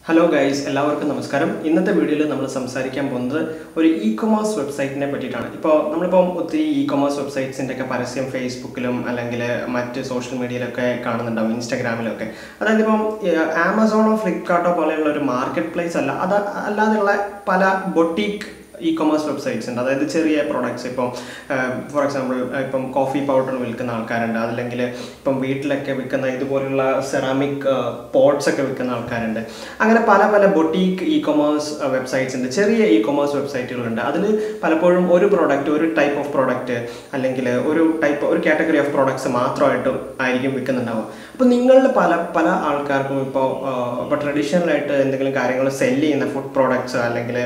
hello guys എല്ലാവർക്കും നമസ്കാരം ഇന്നത്തെ വീഡിയോയിൽ നമ്മൾ സംസാരിക്കാൻ പോകുന്നത് ഒരു ഇ കൊമേഴ്സ് വെബ്സൈറ്റിനെ പറ്റിയിട്ടാണ് ഇപ്പോൾ നമ്മളിപ്പം ഒത്തിരി ഇ കൊമേഴ്സ് വെബ്സൈറ്റ്സിൻ്റെ ഒക്കെ പരസ്യം ഫേസ്ബുക്കിലും അല്ലെങ്കിൽ മറ്റ് സോഷ്യൽ മീഡിയയിലൊക്കെ കാണുന്നുണ്ടാവും ഇൻസ്റ്റാഗ്രാമിലൊക്കെ അതായത് ഇപ്പം ഏഹ്, ആമസോണോ ഫ്ലിപ്കാർട്ടോ പോലെയുള്ള ഒരു മാർക്കറ്റ് പ്ലേസ് അല്ല അത് അല്ലാതെയുള്ള പല ബൊട്ടീക്ക് ഇ കൊമേഴ്സ് വെബ്സൈറ്റ്സ് ഉണ്ട് അതായത് ചെറിയ പ്രോഡക്ട്സ് ഇപ്പം ഫോർ എക്സാമ്പിൾ ഇപ്പം കോഫി പൗഡർ വിൽക്കുന്ന ആൾക്കാരുണ്ട് അതല്ലെങ്കിൽ ഇപ്പം വീട്ടിലൊക്കെ വിൽക്കുന്ന ഇതുപോലുള്ള സെറാമിക് പോട്ട്സ് ഒക്കെ വിൽക്കുന്ന ആൾക്കാരുണ്ട് അങ്ങനെ പല പല ബൊട്ടീക്ക് ഇ കൊമേഴ്സ് വെബ്സൈറ്റ്സ് ഉണ്ട് ചെറിയ ഇ കൊമേഴ്സ് വെബ്സൈറ്റുകളുണ്ട് അതിൽ പലപ്പോഴും ഒരു പ്രോഡക്റ്റ് ഒരു ടൈപ്പ് ഓഫ് പ്രോഡക്റ്റ് അല്ലെങ്കിൽ ഒരു ടൈപ്പ് ഒരു കാറ്റഗറി ഓഫ് പ്രോഡക്ട്സ് മാത്രമായിട്ട് ആയിരിക്കും വിൽക്കുന്നുണ്ടാവുക അപ്പോൾ നിങ്ങളിൽ പല പല ആൾക്കാർക്കും ഇപ്പോൾ ഇപ്പോൾ ട്രഡീഷണൽ ആയിട്ട് എന്തെങ്കിലും കാര്യങ്ങൾ സെല് ചെയ്യുന്ന ഫുഡ് പ്രോഡക്ട്സ് അല്ലെങ്കിൽ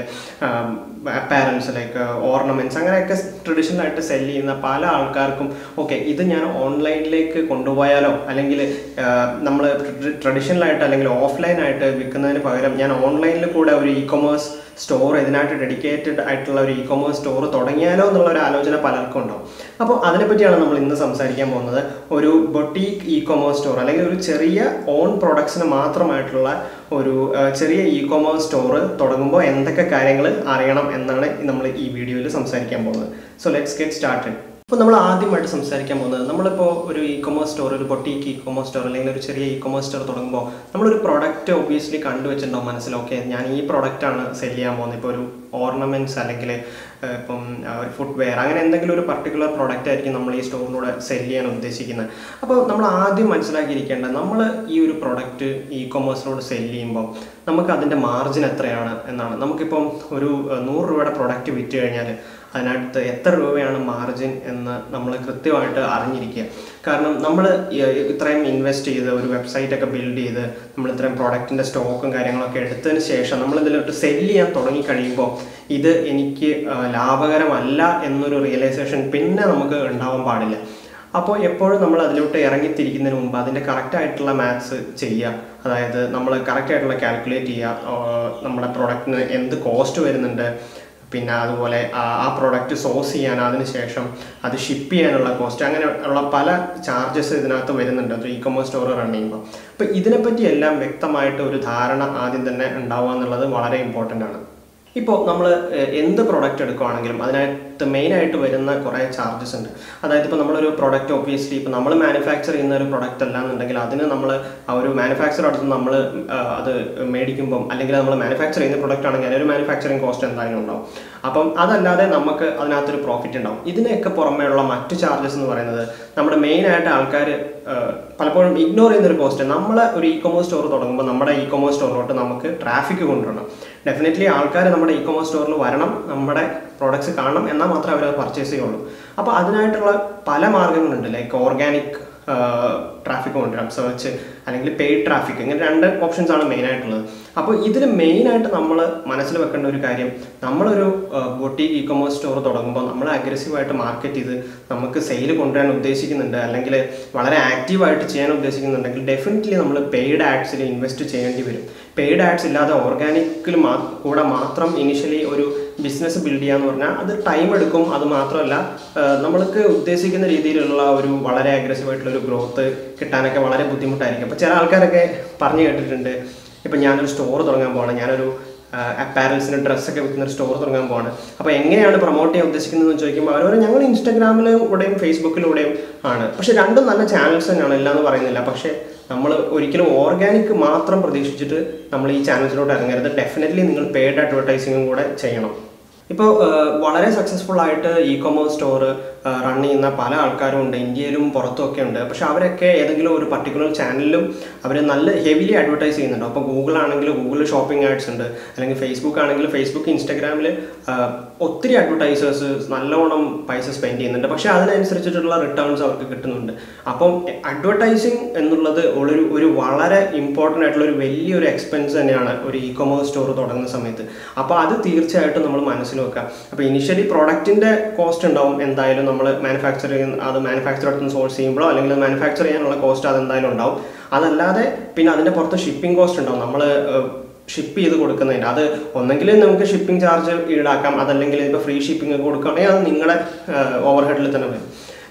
പാരൻസ് ലൈക്ക് ഓർണമെന്റ്സ് അങ്ങനെയൊക്കെ ട്രഡീഷണൽ ആയിട്ട് സെല് ചെയ്യുന്ന പല ആൾക്കാർക്കും ഓക്കെ ഇത് ഞാൻ ഓൺലൈനിലേക്ക് കൊണ്ടുപോയാലോ അല്ലെങ്കിൽ നമ്മൾ ട്രഡീഷണൽ ആയിട്ട് അല്ലെങ്കിൽ ഓഫ്ലൈൻ ആയിട്ട് വിൽക്കുന്നതിന് പകരം ഞാൻ ഓൺലൈനിൽ കൂടെ ഒരു ഇ കൊമേഴ്സ് സ്റ്റോർ ഇതിനായിട്ട് ഡെഡിക്കേറ്റഡ് ആയിട്ടുള്ള ഒരു ഇ കൊമേഴ്സ് സ്റ്റോർ തുടങ്ങിയാലോ എന്നുള്ള ഒരു ആലോചന പലർക്കും ഉണ്ടാവും അപ്പോൾ അതിനെപ്പറ്റിയാണ് നമ്മൾ ഇന്ന് സംസാരിക്കാൻ പോകുന്നത് ഒരു ബൊട്ടീക്ക് ഇ കൊമേഴ്സ് സ്റ്റോർ അല്ലെങ്കിൽ ഒരു ചെറിയ ഓൺ പ്രൊഡക്ട്സിന് മാത്രമായിട്ടുള്ള ഒരു ആ, ചെറിയ ഇ കൊമേഴ്സ് സ്റ്റോർ തുടങ്ങുമ്പോൾ എന്തൊക്കെ കാര്യങ്ങൾ അറിയണം എന്നാണ് നമ്മൾ ഈ വീഡിയോയിൽ സംസാരിക്കാൻ പോകുന്നത് സോ ലെറ്റ്സ് ഗെറ്റ് സ്റ്റാർട്ടഡ് അപ്പോൾ നമ്മൾ ആദ്യമായിട്ട് സംസാരിക്കാൻ പോകുന്നത് നമ്മളിപ്പോൾ ഒരു ഇ കൊമേഴ്സ് സ്റ്റോർ ഒരു ബൊട്ടീക്ക് ഇ കൊമേഴ്സ് സ്റ്റോർ അല്ലെങ്കിൽ ഒരു ചെറിയ ഇ കൊമേഴ്സ് സ്റ്റോർ തുടങ്ങുമ്പോൾ നമ്മളൊരു പ്രൊഡക്റ്റ് ഒബ്വിയസ്ലി കണ്ടുവച്ചിട്ടുണ്ടാവും മനസ്സിൽ ഓക്കെ ഞാൻ ഈ പ്രൊഡക്റ്റാണ് സെല് ചെയ്യാൻ പോകുന്നത് ഇപ്പോൾ ഒരു ഓർണമെൻറ്റ്സ് അല്ലെങ്കിൽ ഏഹ്, ഇപ്പം ആ, ഒരു ഫുഡ് വെയർ അങ്ങനെ എന്തെങ്കിലും ഒരു പർട്ടിക്കുലർ പ്രോഡക്റ്റ് ആയിരിക്കും നമ്മൾ ഈ സ്റ്റോറിലൂടെ സെല് ചെയ്യാൻ ഉദ്ദേശിക്കുന്നത് അപ്പോൾ നമ്മൾ ആദ്യം മനസ്സിലാക്കിയിരിക്കേണ്ടത് നമ്മൾ ഈ ഒരു പ്രൊഡക്റ്റ് ഇ കൊമേഴ്സിലൂടെ സെല് ചെയ്യുമ്പോൾ നമുക്ക് അതിൻ്റെ മാർജിൻ എത്രയാണ് എന്നാണ് നമുക്കിപ്പം ഒരു ഏഹ്, നൂറ് രൂപയുടെ പ്രൊഡക്റ്റ് വിറ്റ് കഴിഞ്ഞാൽ അതിനകത്ത് എത്ര രൂപയാണ് മാർജിൻ എന്ന് നമ്മൾ കൃത്യമായിട്ട് അറിഞ്ഞിരിക്കുക കാരണം നമ്മൾ ഇത്രയും ഇൻവെസ്റ്റ് ചെയ്ത് ഒരു വെബ്സൈറ്റ് ഒക്കെ ബിൽഡ് ചെയ്ത് നമ്മൾ ഇത്രയും പ്രോഡക്റ്റിൻ്റെ സ്റ്റോക്കും കാര്യങ്ങളൊക്കെ എടുത്തതിന് ശേഷം നമ്മൾ ഇതിലോട്ട് സെല് ചെയ്യാൻ തുടങ്ങി കഴിയുമ്പോൾ ഇത് എനിക്ക് ആ, ലാഭകരമല്ല എന്നൊരു റിയലൈസേഷൻ പിന്നെ നമുക്ക് ഉണ്ടാവാൻ പാടില്ല അപ്പോൾ എപ്പോഴും നമ്മൾ അതിലോട്ട് ഇറങ്ങിത്തിരിക്കുന്നതിന് മുമ്പ് അതിൻ്റെ കറക്റ്റ് ആയിട്ടുള്ള മാത്സ് ചെയ്യുക അതായത് നമ്മൾ കറക്റ്റ് ആയിട്ടുള്ള കാൽക്കുലേറ്റ് ചെയ്യുക ആ, നമ്മുടെ പ്രോഡക്റ്റിന് എന്ത് കോസ്റ്റ് വരുന്നുണ്ട് പിന്നെ അതുപോലെ ആ ആ പ്രോഡക്റ്റ് സോഴ്സ് ചെയ്യാൻ അതിന് ശേഷം അത് ഷിപ്പ് ചെയ്യാനുള്ള കോസ്റ്റ് അങ്ങനെ ഉള്ള പല ചാർജസ് ഇതിനകത്ത് വരുന്നുണ്ട് ഇ കൊമേഴ്സ് സ്റ്റോർ റൺ ചെയ്യുമ്പോൾ അപ്പോൾ ഇതിനെപ്പറ്റി എല്ലാം വ്യക്തമായിട്ട് ഒരു ധാരണ ആദ്യം തന്നെ ഉണ്ടാവുക എന്നുള്ളത് വളരെ ഇമ്പോർട്ടൻ്റ് ആണ് ഇപ്പോൾ നമ്മൾ എന്ത് പ്രോഡക്റ്റ് എടുക്കുകയാണെങ്കിലും അതിനകത്ത് മെയിനായിട്ട് വരുന്ന കുറേ ചാർജസ് ഉണ്ട് അതായത് ഇപ്പോൾ നമ്മളൊരു പ്രോഡക്റ്റ് ഒബ്വിയസ്ലി ഇപ്പോൾ നമ്മൾ മാനുഫാക്ചർ ചെയ്യുന്ന ഒരു പ്രോഡക്റ്റ് അല്ല എന്നുണ്ടെങ്കിൽ അതിന് നമ്മൾ ആ ഒരു മാനുഫാക്ചർ അടുത്ത് നമ്മൾ അത് മേടിക്കുമ്പം അല്ലെങ്കിൽ നമ്മൾ മാനുഫാക്ചർ ചെയ്യുന്ന പ്രോഡക്റ്റ് ആണെങ്കിൽ അതിനൊരു മാനുഫാക്ചറിങ് കോസ്റ്റ് എന്തായാലും ഉണ്ടാവും അപ്പം അതല്ലാതെ നമുക്ക് അതിനകത്തൊരു പ്രോഫിറ്റ് ഉണ്ടാവും ഇതിനെയൊക്കെ പുറമേയുള്ള മറ്റു ചാർജസ് എന്ന് പറയുന്നത് നമ്മുടെ മെയിനായിട്ട് ആൾക്കാർ പലപ്പോഴും ഇഗ്നോർ ചെയ്യുന്ന ഒരു കോസ്റ്റ് നമ്മൾ ഒരു ഇ കൊമേഴ്സ് സ്റ്റോർ തുടങ്ങുമ്പോൾ നമ്മുടെ ഇ കൊമേഴ്സ് സ്റ്റോറിലോട്ട് നമുക്ക് ട്രാഫിക് കൊണ്ടുവരണം ഡെഫിനറ്റ്ലി ആൾക്കാർ നമ്മുടെ ഇ കൊമേഴ്സ് സ്റ്റോറിൽ വരണം നമ്മുടെ പ്രോഡക്റ്റ്സ് കാണണം എന്നാൽ മാത്രമേ അവർ പർച്ചേസ് ചെയ്യുള്ളൂ അപ്പോൾ അതിനായിട്ടുള്ള പല മാർഗ്ഗങ്ങളുണ്ട് ലൈക്ക് ഓർഗാനിക് ട്രാഫിക് കൊണ്ടുവരാം സെർച്ച് അല്ലെങ്കിൽ പെയ്ഡ് ട്രാഫിക് ഇങ്ങനെ രണ്ട് ഓപ്ഷൻസ് ആണ് മെയിൻ ആയിട്ടുള്ളത് അപ്പോൾ ഇതിൽ മെയിനായിട്ട് നമ്മൾ മനസ്സിൽ വെക്കേണ്ട ഒരു കാര്യം നമ്മളൊരു ബൊട്ടീക്ക് ഇ കൊമേഴ്സ് സ്റ്റോർ തുടങ്ങുമ്പോൾ നമ്മൾ അഗ്രസീവായിട്ട് മാർക്കറ്റ് ചെയ്ത് നമുക്ക് സെയിൽ കൊണ്ടുവരാൻ ഉദ്ദേശിക്കുന്നുണ്ട് അല്ലെങ്കിൽ വളരെ ആക്റ്റീവായിട്ട് ചെയ്യാൻ ഉദ്ദേശിക്കുന്നുണ്ടെങ്കിൽ ഡെഫിനറ്റ്ലി നമ്മൾ പെയ്ഡ് ആഡ്സിൽ ഇൻവെസ്റ്റ് ചെയ്യേണ്ടി വരും പെയ്ഡ് ആഡ്സ് ഇല്ലാതെ ഓർഗാനിക്കിൽ മാ കൂടെ മാത്രം ഇനിഷ്യലി ഒരു ബിസിനസ് ബിൽഡ് ചെയ്യാന്ന് പറഞ്ഞാൽ അത് ടൈം എടുക്കും അത് മാത്രമല്ല ആ, നമ്മൾക്ക് ഉദ്ദേശിക്കുന്ന രീതിയിലുള്ള ഒരു വളരെ അഗ്രസീവ് ആയിട്ടുള്ള ഒരു ഗ്രോത്ത് കിട്ടാനൊക്കെ വളരെ ബുദ്ധിമുട്ടായിരിക്കും അപ്പോൾ ചില ആൾക്കാരൊക്കെ പറഞ്ഞു കേട്ടിട്ടുണ്ട് ഇപ്പം ഞാനൊരു സ്റ്റോർ തുടങ്ങാൻ പോവാണ് ഞാനൊരു അപ്പാരൽസിന് ഡ്രസ്സൊക്കെ വിൽക്കുന്ന ഒരു സ്റ്റോർ തുടങ്ങാൻ പോവാണ് അപ്പോൾ എങ്ങനെയാണ് പ്രൊമോട്ട് ചെയ്യാൻ ഉദ്ദേശിക്കുന്നതെന്ന് ചോദിക്കുമ്പോൾ അവർ പറയും, ഞങ്ങൾ ഇൻസ്റ്റാഗ്രാമിലൂടെയും ഫേസ്ബുക്കിലൂടെയും ആണ് പക്ഷേ രണ്ടും നല്ല ചാനൽസ് തന്നെയാണ് ഇല്ല എന്ന് പറയുന്നില്ല പക്ഷേ നമ്മൾ ഒരിക്കലും ഓർഗാനിക് മാത്രം പ്രതീക്ഷിച്ചിട്ട് നമ്മൾ ഈ ചാനൽസിലോട്ട് ഇറങ്ങരുത് ഡെഫിനറ്റ്ലി നിങ്ങൾ പെയ്ഡ് അഡ്വർടൈസിങ്ങും കൂടെ ചെയ്യണം ഇപ്പോൾ വളരെ സക്സസ്ഫുൾ ആയിട്ട് ഇ കൊമേഴ്സ് സ്റ്റോർ റൺ ചെയ്യുന്ന പല ആൾക്കാരും ഉണ്ട് ഇന്ത്യയിലും പുറത്തും ഒക്കെ ഉണ്ട് പക്ഷെ അവരൊക്കെ ഏതെങ്കിലും ഒരു പർട്ടിക്കുലർ ചാനലിലും അവർ നല്ല ഹെവിലി അഡ്വർടൈസ് ചെയ്യുന്നുണ്ട് അപ്പോൾ ഗൂഗിൾ ആണെങ്കിൽ ഗൂഗിൾ ഷോപ്പിംഗ് ആഡ്സ് ഉണ്ട് അല്ലെങ്കിൽ ഫേസ്ബുക്ക് ആണെങ്കിൽ ഫേസ്ബുക്ക് ഇൻസ്റ്റാഗ്രാമിൽ ഒത്തിരി അഡ്വർടൈസേഴ്സ് നല്ലോണം പൈസ സ്പെൻഡ് ചെയ്യുന്നുണ്ട് പക്ഷേ അതിനനുസരിച്ചിട്ടുള്ള റിട്ടേൺസ് അവർക്ക് കിട്ടുന്നുണ്ട് അപ്പം അഡ്വർടൈസിങ് എന്നുള്ളത് ഒരു ഒരു വളരെ ഇമ്പോർട്ടൻ്റ് ആയിട്ടുള്ള ഒരു വലിയൊരു എക്സ്പെൻസ് തന്നെയാണ് ഒരു ഇ കൊമേഴ്സ് സ്റ്റോർ തുടങ്ങുന്ന സമയത്ത് അപ്പോൾ അത് തീർച്ചയായിട്ടും നമ്മൾ മനസ്സിൽ വെക്കാം അപ്പോൾ ഇനിഷ്യലി പ്രോഡക്റ്റിൻ്റെ കോസ്റ്റ് ഉണ്ടാവും എന്തായാലും നമ്മൾ മാനുഫാക്ചർ ചെയ്യുന്ന അത് മാനുഫാക്ചർ അടുത്ത് സോഴ്സ് ചെയ്യുമ്പോഴോ അല്ലെങ്കിൽ മാനുഫാക്ചർ ചെയ്യാനുള്ള കോസ്റ്റ് അതെന്തായാലും ഉണ്ടാവും അതല്ലാതെ പിന്നെ അതിൻ്റെ പുറത്ത് ഷിപ്പിംഗ് കോസ്റ്റ് ഉണ്ടാവും നമ്മൾ ഷിപ്പ് ചെയ്ത് കൊടുക്കുന്നതിന് അത് ഒന്നെങ്കിൽ നമുക്ക് ഷിപ്പിംഗ് ചാർജ് ഈടാക്കാം അതല്ലെങ്കിൽ ഇപ്പോൾ ഫ്രീ ഷിപ്പിംഗ് കൊടുക്കുകയാണെങ്കിൽ അത് നിങ്ങളുടെ ഓവർ ഹെഡിൽ തന്നെ വരും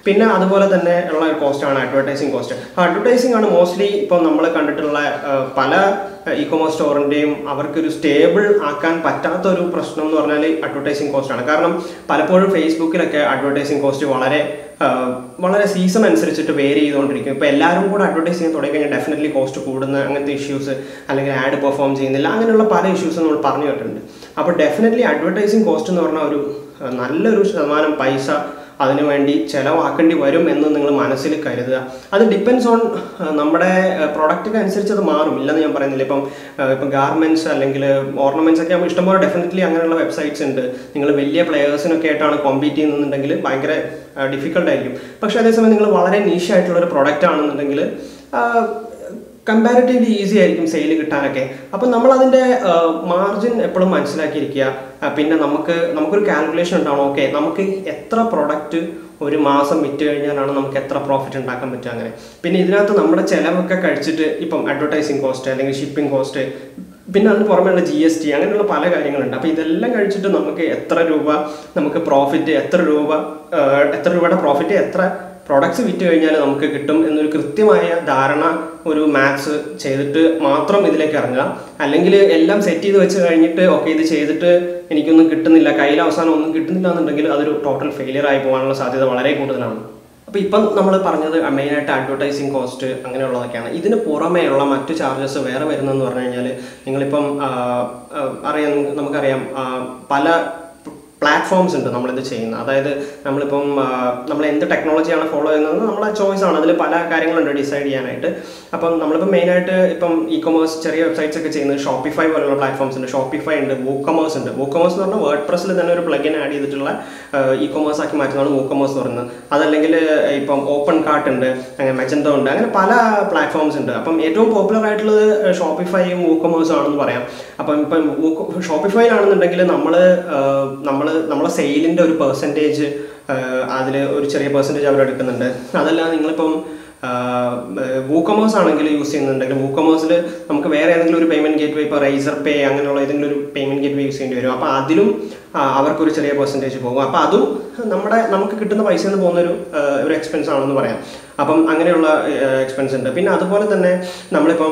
പിന്നെ അതുപോലെ തന്നെ ഉള്ള ഒരു കോസ്റ്റാണ് അഡ്വർടൈസിങ് കോസ്റ്റ് അഡ്വർടൈസിങ് ആണ് മോസ്റ്റ്ലി ഇപ്പോൾ നമ്മൾ കണ്ടിട്ടുള്ള ആ, പല ഇ കൊമേഴ്സ് സ്റ്റോറിൻ്റെയും അവർക്കൊരു സ്റ്റേബിൾ ആക്കാൻ പറ്റാത്ത ഒരു പ്രശ്നം എന്ന് പറഞ്ഞാൽ അഡ്വർടൈസിങ് കോസ്റ്റ് ആണ് കാരണം പലപ്പോഴും ഫേസ്ബുക്കിലൊക്കെ അഡ്വർടൈസിങ് കോസ്റ്റ് വളരെ ആ, വളരെ സീസൺ അനുസരിച്ചിട്ട് വേരി ചെയ്തുകൊണ്ടിരിക്കും ഇപ്പോൾ എല്ലാവരും കൂടെ അഡ്വർടൈസ് ചെയ്യാൻ തുടങ്ങി കഴിഞ്ഞാൽ ഡെഫിനറ്റ്ലി കോസ്റ്റ് കൂടുന്ന അങ്ങനത്തെ ഇഷ്യൂസ് അല്ലെങ്കിൽ ആഡ് പെർഫോം ചെയ്യുന്നില്ല അങ്ങനെയുള്ള പല ഇഷ്യൂസും നമ്മൾ പറഞ്ഞു കേട്ടിട്ടുണ്ട് അപ്പോൾ ഡെഫിനറ്റ്ലി അഡ്വർടൈസിങ് കോസ്റ്റ് എന്ന് പറഞ്ഞാൽ ഒരു ആ, നല്ലൊരു ശതമാനം പൈസ അതിനു വേണ്ടി ചിലവാക്കേണ്ടി വരും എന്ന് നിങ്ങൾ മനസ്സിൽ കരുതുക അത് ഡിപ്പെൻസ് ഓൺ നമ്മുടെ പ്രോഡക്റ്റിന് അനുസരിച്ച് അത് മാറും ഇല്ലെന്ന് ഞാൻ പറയുന്നില്ല ഇപ്പം ആ, ഇപ്പം ഗാർമെൻറ്റ്സ് അല്ലെങ്കിൽ ഓർണമെൻറ്റ്സ് ഒക്കെ ആകുമ്പോൾ ഇഷ്ടംപോലെ ഡെഫിനറ്റ്ലി അങ്ങനെയുള്ള വെബ്സൈറ്റ്സ് ഉണ്ട് നിങ്ങൾ വലിയ പ്ലെയേഴ്സിനൊക്കെ ആയിട്ടാണ് കോമ്പീറ്റ് ചെയ്യുന്നുണ്ടെങ്കിൽ ഭയങ്കര ഡിഫിക്കൽട്ട് ആയിരിക്കും പക്ഷേ അതേസമയം നിങ്ങൾ വളരെ നീഷായിട്ടുള്ള ഒരു പ്രൊഡക്റ്റ് ആണെന്നുണ്ടെങ്കിൽ കമ്പാരിറ്റീവ്ലി ഈസി ആയിരിക്കും സെയിൽ കിട്ടാനൊക്കെ അപ്പം നമ്മൾ അതിൻ്റെ മാർജിൻ എപ്പോഴും മനസ്സിലാക്കിയിരിക്കുക ആ, പിന്നെ നമുക്ക് നമുക്കൊരു കാൽക്കുലേഷൻ ഉണ്ടാവണം ഓക്കെ നമുക്ക് എത്ര പ്രൊഡക്റ്റ് ഒരു മാസം വിറ്റ് കഴിഞ്ഞാലാണ് നമുക്ക് എത്ര പ്രോഫിറ്റ് ഉണ്ടാക്കാൻ പറ്റുക അങ്ങനെ പിന്നെ ഇതിനകത്ത് നമ്മുടെ ചിലവൊക്കെ കഴിച്ചിട്ട് ഇപ്പം അഡ്വർടൈസിങ് കോസ്റ്റ് അല്ലെങ്കിൽ ഷിപ്പിംഗ് കോസ്റ്റ് പിന്നെ അതിന് പുറമെയുള്ള ജി എസ് ടി അങ്ങനെയുള്ള പല കാര്യങ്ങളുണ്ട് അപ്പോൾ ഇതെല്ലാം കഴിച്ചിട്ട് നമുക്ക് എത്ര രൂപ നമുക്ക് പ്രോഫിറ്റ് എത്ര രൂപ ആ, എത്ര രൂപയുടെ പ്രോഫിറ്റ് എത്ര പ്രോഡക്ട്സ് വിറ്റ് കഴിഞ്ഞാൽ നമുക്ക് കിട്ടും എന്നൊരു കൃത്യമായ ധാരണ ഒരു മാത്സ് ചെയ്തിട്ട് മാത്രം ഇതിലേക്ക് ഇറങ്ങുക അല്ലെങ്കിൽ എല്ലാം സെറ്റ് ചെയ്ത് വെച്ച് കഴിഞ്ഞിട്ട് ഓക്കെ ഇത് ചെയ്തിട്ട് എനിക്കൊന്നും കിട്ടുന്നില്ല കയ്യിൽ അവസാനം ഒന്നും കിട്ടുന്നില്ല എന്നുണ്ടെങ്കിൽ അതൊരു ടോട്ടൽ ഫെയിലിയർ ആയി പോകാനുള്ള സാധ്യത വളരെ കൂടുതലാണ് അപ്പോൾ ഇപ്പം നമ്മൾ പറഞ്ഞത് മെയിനായിട്ട് അഡ്വർടൈസിങ് കോസ്റ്റ് അങ്ങനെയുള്ളതൊക്കെയാണ് ഇതിന് പുറമേയുള്ള മറ്റു ചാർജസ് വേറെ വരുന്നതെന്ന് പറഞ്ഞു കഴിഞ്ഞാൽ നിങ്ങളിപ്പം ആ, ആ, അറിയാം നമുക്കറിയാം ആ, പല പ്ലാറ്റ്ഫോംസ് ഉണ്ട് നമ്മളിത് ചെയ്യുന്നത് അതായത് നമ്മളിപ്പം ആ, നമ്മൾ എന്ത് ടെക്നോളജിയാണ് ഫോളോ ചെയ്യുന്നത് നമ്മളെ ചോയ്സ് ആണ് അതിൽ പല കാര്യങ്ങളുണ്ട് ഡിസൈഡ് ചെയ്യാനായിട്ട് അപ്പം നമ്മളിപ്പോൾ മെയിനായിട്ട് ഇപ്പം ഇ കൊമേഴ്സ് ചെറിയ വെബ്സൈറ്റ്സ് ഒക്കെ ചെയ്യുന്നത് ഷോപ്പിഫൈ പോലുള്ള പ്ലാറ്റ്ഫോംസ് ഉണ്ട് ഷോപ്പിഫൈ ഉണ്ട് വൂക്കമേഴ്സ് ഉണ്ട് വൂക്കമേഴ്സ് എന്ന് പറഞ്ഞാൽ വേർഡ് പ്രസ്സിൽ തന്നെ ഒരു പ്ലഗിൻ ആഡ് ചെയ്തിട്ടുള്ള ഇ കൊമേഴ്സ് ആക്കി മാറ്റുന്നതാണ് വൂക്കമേഴ്സ് എന്ന് പറയുന്നത് അതല്ലെങ്കിൽ ഇപ്പം ഓപ്പൺ കാർട്ട് ഉണ്ട് അങ്ങനെ മെജന്തോ ഉണ്ട് അങ്ങനെ പല പ്ലാറ്റ്ഫോംസ് ഉണ്ട് അപ്പം ഏറ്റവും പോപ്പുലർ ആയിട്ടുള്ളത് ഷോപ്പിഫൈയും വൂക്കമേഴ്സും ആണെന്ന് പറയാം അപ്പം ഇപ്പം ഷോപ്പിഫൈ ആണെന്നുണ്ടെങ്കിൽ നമ്മൾ നമ്മൾ നമ്മളെ സെയിലിൻ്റെ ഒരു പെർസെൻറ്റേജ് അതിൽ ഒരു ചെറിയ പെർസെൻറ്റേജ് അവർ എടുക്കുന്നുണ്ട് അതല്ല നിങ്ങളിപ്പം വൂക്കമേഴ്സ് ആണെങ്കിൽ യൂസ് ചെയ്യുന്നുണ്ടെങ്കിൽ വൂക്കമേഴ്സിൽ നമുക്ക് വേറെ ഏതെങ്കിലും ഒരു പേയ്മെൻറ്റ് ഗേറ്റ് വേ ഇപ്പോൾ റൈസർ പേ അങ്ങനെയുള്ള ഏതെങ്കിലും ഒരു പേയ്മെൻറ്റ് ഗേറ്റ് വേ യൂസ് ചെയ്യേണ്ടി വരും അപ്പോൾ അതിലും ആ, അവർക്കൊരു ചെറിയ പെർസെൻറ്റേജ് പോകും അപ്പോൾ അതും നമ്മുടെ നമുക്ക് കിട്ടുന്ന പൈസ എന്ന് പോകുന്ന ഒരു ആ, ഒരു എക്സ്പെൻസ് ആണെന്ന് പറയാം അപ്പം അങ്ങനെയുള്ള എക്സ്പെൻസ് ഉണ്ട് പിന്നെ അതുപോലെ തന്നെ നമ്മളിപ്പം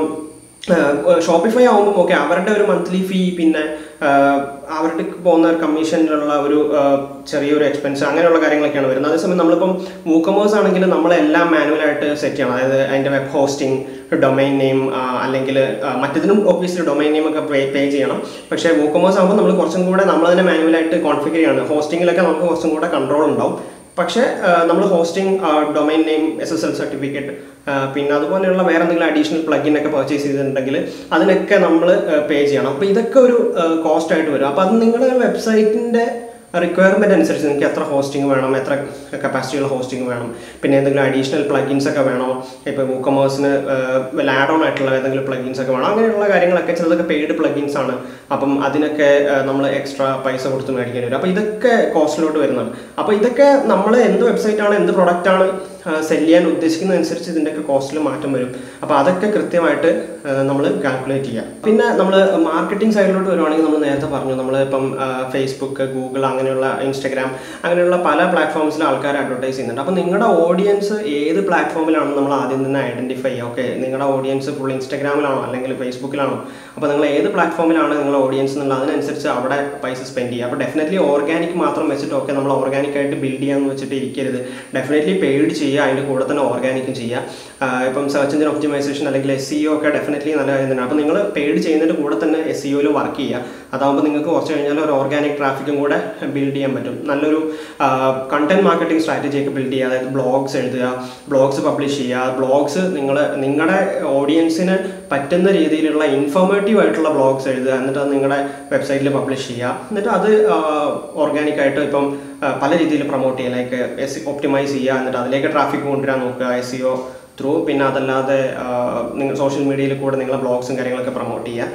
ഷോപ്പിഫൈ ആകുമ്പോൾ ഓക്കെ അവരുടെ ഒരു മന്ത്ലി ഫീ പിന്നെ ആ, അവരുടെ പോകുന്ന ഒരു കമ്മീഷനിലുള്ള ഒരു ആ, ചെറിയൊരു എക്സ്പെൻസ് അങ്ങനെയുള്ള കാര്യങ്ങളൊക്കെയാണ് വരുന്നത് അതേസമയം നമ്മളിപ്പം വൂക്കമേഴ്സ് ആണെങ്കിൽ നമ്മളെല്ലാം മാനുവലായിട്ട് സെറ്റ് ചെയ്യണം അതായത് അതിൻ്റെ വെബ് ഹോസ്റ്റിംഗ് ഡൊമൈൻ നെയിം അല്ലെങ്കിൽ ആ, മറ്റേതിനും ഒബ്വിയസ്ലി ഡൊമൈൻ നെയിം ഒക്കെ പേ പേ ചെയ്യണം പക്ഷേ വൂക്കമേഴ്സ് ആകുമ്പോൾ നമ്മൾ കുറച്ചും കൂടെ നമ്മൾ തന്നെ മാനുവലായിട്ട് കോൺഫിഗർ ചെയ്യണം ഹോസ്റ്റിങ്ങിലൊക്കെ നമുക്ക് കുറച്ചും കൂടെ കൺട്രോൾ ഉണ്ടാവും പക്ഷേ നമ്മൾ hosting domain name S S L certificate പിന്നെ അതുപോലെയുള്ള വേറെ എന്തെങ്കിലും അഡീഷണൽ പ്ലഗിൻ ഒക്കെ പർച്ചേസ് ചെയ്തിട്ടുണ്ടെങ്കിൽ അതിനൊക്കെ നമ്മൾ പേ ചെയ്യണം അപ്പോൾ ഇതൊക്കെ ഒരു കോസ്റ്റ് ആയിട്ട് വരും അപ്പോൾ അത് നിങ്ങളുടെ വെബ്സൈറ്റിൻ്റെ റിക്വയർമെൻറ്റ് അനുസരിച്ച് നിങ്ങൾക്ക് എത്ര ഹോസ്റ്റിംഗ് വേണം എത്ര കപ്പാസിറ്റിയുള്ള ഹോസ്റ്റിംഗ് വേണം പിന്നെ എന്തെങ്കിലും അഡീഷണൽ പ്ലഗിൻസ് ഒക്കെ വേണോ ഇപ്പോൾ വൂക്കമേഴ്സിന് വല്ല ആഡ് ഓൺ ആയിട്ടുള്ള ഏതെങ്കിലും പ്ലഗിൻസ് ഒക്കെ വേണം അങ്ങനെയുള്ള കാര്യങ്ങളൊക്കെ ചിലതൊക്കെ പെയ്ഡ് പ്ലഗിൻസ് ആണ് അപ്പം അതിനൊക്കെ നമ്മൾ എക്സ്ട്രാ പൈസ കൊടുത്ത് മേടിക്കേണ്ടി വരും അപ്പോൾ ഇതൊക്കെ കോസ്റ്റിലോട്ട് വരുന്നതാണ് അപ്പോൾ ഇതൊക്കെ നമ്മൾ എന്ത് വെബ്സൈറ്റ് ആണ് എന്ത് പ്രൊഡക്റ്റ് ആണ് സെല് ചെയ്യാൻ ഉദ്ദേശിക്കുന്നതനുസരിച്ച് ഇതിൻ്റെയൊക്കെ കോസ്റ്റിൽ മാറ്റം വരും അപ്പോൾ അതൊക്കെ കൃത്യമായിട്ട് നമ്മൾ കാൽക്കുലേറ്റ് ചെയ്യുക പിന്നെ നമ്മൾ മാർക്കറ്റിംഗ് സൈഡിലോട്ട് വരുവാണെങ്കിൽ നമ്മൾ നേരത്തെ പറഞ്ഞു നമ്മൾ ഇപ്പം ഫേസ്ബുക്ക് ഗൂഗിൾ അങ്ങനെയുള്ള ഇൻസ്റ്റഗ്രാം അങ്ങനെയുള്ള പല പ്ലാറ്റ്ഫോംസിൽ ആൾക്കാർ അഡ്വർടൈസ് ചെയ്യുന്നുണ്ട് അപ്പോൾ നിങ്ങളുടെ ഓഡിയൻസ് ഏത് പ്ലാറ്റ്ഫോമിലാണെന്ന് നമ്മൾ ആദ്യം തന്നെ ഐഡൻറ്റിഫൈ ചെയ്യുക ഓക്കെ നിങ്ങളുടെ ഓഡിയൻസ് ഫുൾ ഇൻസ്റ്റഗ്രാമിലാണോ അല്ലെങ്കിൽ ഫേസ്ബുക്കിലാണോ അപ്പോൾ നിങ്ങൾ ഏത് പ്ലാറ്റ്ഫോമിലാണ് നിങ്ങളുടെ ഓഡിയൻസ് എന്നുള്ളത് അതിനനുസരിച്ച് അവിടെ പൈസ സ്പെൻഡ് ചെയ്യുക അപ്പോൾ ഡെഫിനറ്റ്ലി ഓർഗാനിക് മാത്രം വെച്ചിട്ട് ഓക്കെ നമ്മൾ ഓർഗാനിക് ആയിട്ട് ബിൽഡ് ചെയ്യാമെന്ന് വെച്ചിട്ട് ഇരിക്കരുത് ഡെഫിനറ്റ്ലി പെയ്ഡ് ചെയ്യുക അതിൻ്റെ കൂടെ തന്നെ ഓർഗാനിക്കും ചെയ്യുക ആഹ് ഇപ്പം സെർച്ച് എഞ്ചിൻ ഒപ്റ്റിമൈസേഷൻ അല്ലെങ്കിൽ എസ് സിഒ ഒക്കെ ഡെഫിനറ്റ്ലി നല്ല കാര്യം തന്നെ അപ്പോൾ നിങ്ങൾ പെയ്ഡ് ചെയ്യുന്നതിൻ്റെ കൂടെ തന്നെ എസ് സിഒയിൽ വർക്ക് ചെയ്യുക അതാകുമ്പോൾ നിങ്ങൾക്ക് കുറച്ച് കഴിഞ്ഞാൽ ഒരു ഓർഗാനിക് ട്രാഫിക്കും കൂടെ ബിൽഡ് ചെയ്യാൻ പറ്റും നല്ലൊരു കണ്ടന്റ് മാർക്കറ്റിംഗ് സ്ട്രാറ്റജി ഒക്കെ ബിൽഡ് ചെയ്യുക അതായത് ബ്ലോഗ്സ് എഴുതുക ബ്ലോഗ്സ് പബ്ലിഷ് ചെയ്യുക ബ്ലോഗ്സ് നിങ്ങൾ നിങ്ങളുടെ ഓഡിയൻസിന് പറ്റുന്ന രീതിയിലുള്ള ഇൻഫോർമേറ്റീവ് ആയിട്ടുള്ള ബ്ലോഗ്സ് എഴുതുക എന്നിട്ട് അത് നിങ്ങളുടെ വെബ്സൈറ്റിൽ പബ്ലിഷ് ചെയ്യുക എന്നിട്ട് അത് ഓർഗാനിക് ആയിട്ട് ഇപ്പം ആ, പല രീതിയിൽ പ്രൊമോട്ട് ചെയ്യുക ലൈക്ക് എസ് ഒപ്റ്റിമൈസ് ചെയ്യുക എന്നിട്ട് അതിലേക്ക് ട്രാഫിക് കൊണ്ടുവരാൻ നോക്കുക എസ് സിഒ ത്രൂ പിന്നെ അതല്ലാതെ നിങ്ങൾ സോഷ്യൽ മീഡിയയിൽ കൂടെ നിങ്ങളെ ബ്ലോഗ്സും കാര്യങ്ങളൊക്കെ പ്രൊമോട്ട് ചെയ്യുക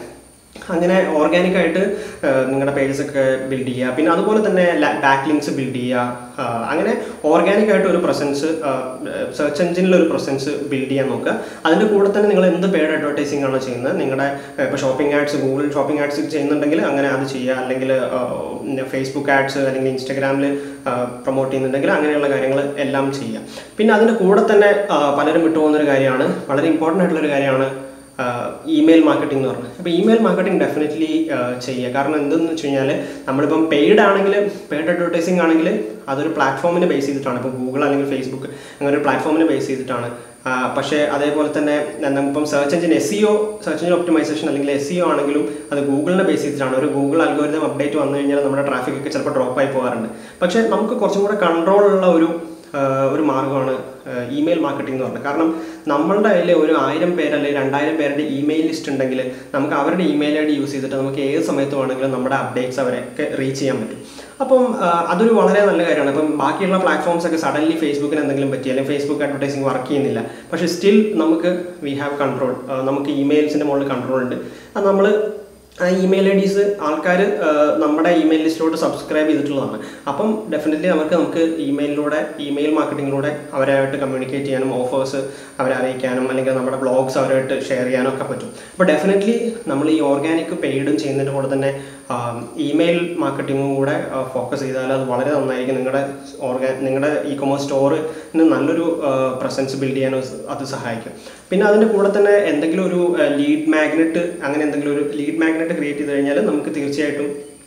അങ്ങനെ ഓർഗാനിക് ആയിട്ട് നിങ്ങളുടെ പേജസ് ഒക്കെ ബിൽഡ് ചെയ്യുക പിന്നെ അതുപോലെ തന്നെ ബാക്ക് ലിങ്ക്സ് ബിൽഡ് ചെയ്യുക ആ, അങ്ങനെ ഓർഗാനിക് ആയിട്ട് ഒരു പ്രസൻസ് സെർച്ച് എഞ്ചിനിൽ ഒരു പ്രസൻസ് ബിൽഡ് ചെയ്യാൻ നോക്കുക അതിൻ്റെ കൂടെ തന്നെ നിങ്ങൾ എന്ത് പെയ്ഡ് അഡ്വർടൈസിംഗ് ആണോ ചെയ്യുന്നത് നിങ്ങളുടെ ഇപ്പോൾ shopping ads Google shopping ads ചെയ്യുന്നുണ്ടെങ്കിൽ അങ്ങനെ അത് ചെയ്യുക അല്ലെങ്കിൽ ഫേസ്ബുക്ക് ആഡ്സ് അല്ലെങ്കിൽ ഇൻസ്റ്റാഗ്രാമിൽ പ്രൊമോട്ട് ചെയ്യുന്നുണ്ടെങ്കിൽ അങ്ങനെയുള്ള കാര്യങ്ങൾ എല്ലാം ചെയ്യുക പിന്നെ അതിൻ്റെ കൂടെ തന്നെ ആ, പലരും വിട്ടുപോകുന്നൊരു കാര്യമാണ് വളരെ ഇമ്പോർട്ടൻ്റ് ആയിട്ടുള്ളൊരു കാര്യമാണ് ഇമെയിൽ മാർക്കറ്റിംഗ് എന്ന് പറഞ്ഞത് അപ്പോൾ ഇമെയിൽ മാർക്കറ്റിംഗ് ഡെഫിനറ്റ്ലി ചെയ്യുക കാരണം എന്തെന്ന് വെച്ച് കഴിഞ്ഞാൽ നമ്മളിപ്പം പെയ്ഡ് ആണെങ്കിൽ പെയ്ഡ് അഡ്വർടൈസിംഗ് ആണെങ്കിൽ അതൊരു പ്ലാറ്റ്ഫോമിനെ ബേസ് ചെയ്തിട്ടാണ് ഇപ്പോൾ ഗൂഗിൾ അല്ലെങ്കിൽ ഫേസ്ബുക്ക് അങ്ങനെ ഒരു പ്ലാറ്റ്ഫോമിനെ ബേസ് ചെയ്തിട്ടാണ് ആ, പക്ഷേ അതേപോലെ തന്നെ നമ്മളിപ്പം search engine S E O search engine optimisation അല്ലെങ്കിൽ എസ് സിഒ ആണെങ്കിലും അത് ഗൂഗിളിനെ ബേസ് ചെയ്തിട്ടാണ് ഒരു ഗൂഗിൾ അൽഗോരിതം അപ്ഡേറ്റ് വന്നു കഴിഞ്ഞാൽ നമ്മുടെ ട്രാഫിക് ഒക്കെ ചിലപ്പോൾ ഡ്രോപ്പ് ആയി പോകാറുണ്ട് പക്ഷേ നമുക്ക് കുറച്ചും കൂടെ കൺട്രോൾ ഉള്ള ഒരു ആഹ് ഒരു മാർഗ്ഗമാണ് ഇമെയിൽ മാർക്കറ്റിംഗ് എന്ന് പറഞ്ഞത് കാരണം നമ്മളുടെ കയ്യിൽ ഒരു ആയിരം പേര് അല്ലെങ്കിൽ രണ്ടായിരം പേരുടെ ഇമെയിൽ ലിസ്റ്റ് ഉണ്ടെങ്കിൽ നമുക്ക് അവരുടെ ഇമെയിൽ ഐ ഡി യൂസ് ചെയ്തിട്ട് നമുക്ക് ഏത് സമയത്ത് വേണമെങ്കിലും നമ്മുടെ അപ്ഡേറ്റ്സ് അവരൊക്കെ റീച്ച് ചെയ്യാൻ പറ്റും അപ്പം ആഹ് അതൊരു വളരെ നല്ല കാര്യമാണ് ഇപ്പം ബാക്കിയുള്ള പ്ലാറ്റ്ഫോംസ് ഒക്കെ സഡൻലി ഫേസ്ബുക്കിന് എന്തെങ്കിലും പറ്റി അല്ലെങ്കിൽ ഫേസ്ബുക്ക് അഡ്വർടൈസിങ് വർക്ക് ചെയ്യുന്നില്ല പക്ഷേ സ്റ്റിൽ നമുക്ക് വി ഹാവ് കൺട്രോൾ നമുക്ക് ഇമെയിൽസിൻ്റെ മുകളിൽ കൺട്രോൾ ഉണ്ട് അത് നമ്മൾ ആ ഇമെയിൽ ഐ ഡീസ് ആൾക്കാർ നമ്മുടെ ഇമെയിൽ ലിസ്റ്റിലോട്ട് സബ്സ്ക്രൈബ് ചെയ്തിട്ടുള്ളതാണ് അപ്പം ഡെഫിനറ്റ്ലി അവർക്ക് നമുക്ക് ഇമെയിലിലൂടെ ഇമെയിൽ മാർക്കറ്റിങ്ങിലൂടെ അവരായിട്ട് കമ്മ്യൂണിക്കേറ്റ് ചെയ്യാനും ഓഫേഴ്സ് അവരെ അറിയിക്കാനും അല്ലെങ്കിൽ നമ്മുടെ ബ്ലോഗ്സ് അവരായിട്ട് ഷെയർ ചെയ്യാനും ഒക്കെ പറ്റും അപ്പോൾ ഡെഫിനറ്റ്ലി നമ്മൾ ഈ ഓർഗാനിക് പെയ്ഡും ചെയ്യുന്നതിൻ്റെ കൂടെ തന്നെ ഇമെയിൽ മാർക്കറ്റിങ്ങും കൂടെ ഫോക്കസ് ചെയ്താൽ അത് വളരെ നന്നായിരിക്കും നിങ്ങളുടെ ഓർഗാ നിങ്ങളുടെ ഇ കൊമേഴ്സ് സ്റ്റോറിന് നല്ലൊരു പ്രസൻസ് ബിൽഡ് ചെയ്യാൻ അത് സഹായിക്കും പിന്നെ അതിൻ്റെ കൂടെ തന്നെ എന്തെങ്കിലും ഒരു ലീഡ് മാഗ്നറ്റ് അങ്ങനെ എന്തെങ്കിലും ഒരു ലീഡ് മാഗ്നറ്റ് ക്രിയേറ്റ് ചെയ്ത് കഴിഞ്ഞാൽ നമുക്ക് തീർച്ചയായിട്ടും